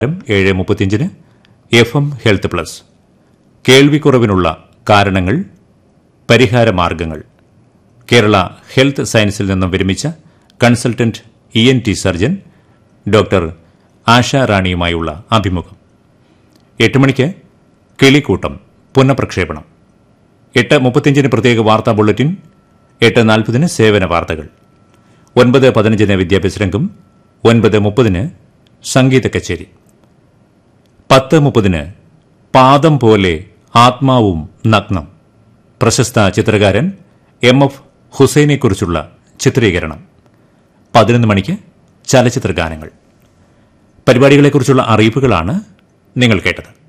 ഏഴ് മുപ്പത്തിയഞ്ചിന് F M health plus കേൾവിക്കുറവിനുള്ള കാരണങ്ങൾ പരിഹാരമാർഗങ്ങൾ കേരള ഹെൽത്ത് സയൻസിൽ നിന്നും വിരമിച്ച consultant E N T surgeon doctor Asha റാണിയുമായുള്ള അഭിമുഖം എട്ട് മണിക്ക് കിളിക്കൂട്ടം പുനഃപ്രക്ഷേപണം എട്ട് മുപ്പത്തിയഞ്ചിന് പ്രത്യേക വാർത്താ ബുള്ളറ്റിൻ എട്ട് നാൽപ്പതിന് സേവന വാർത്തകൾ ഒൻപത് പതിനഞ്ചിന് വിദ്യാഭ്യാസ രംഗം ഒൻപത് മുപ്പതിന് സംഗീത കച്ചേരി പത്ത് മുപ്പതിന് പാദം പോലെ ആത്മാവും നഗ്നം പ്രശസ്ത ചിത്രകാരൻ എം എഫ് ഹുസൈനെക്കുറിച്ചുള്ള ചിത്രീകരണം പതിനൊന്ന് മണിക്ക് ചലച്ചിത്ര ഗാനങ്ങൾ പരിപാടികളെക്കുറിച്ചുള്ള അറിയിപ്പുകളാണ് നിങ്ങൾ കേട്ടത്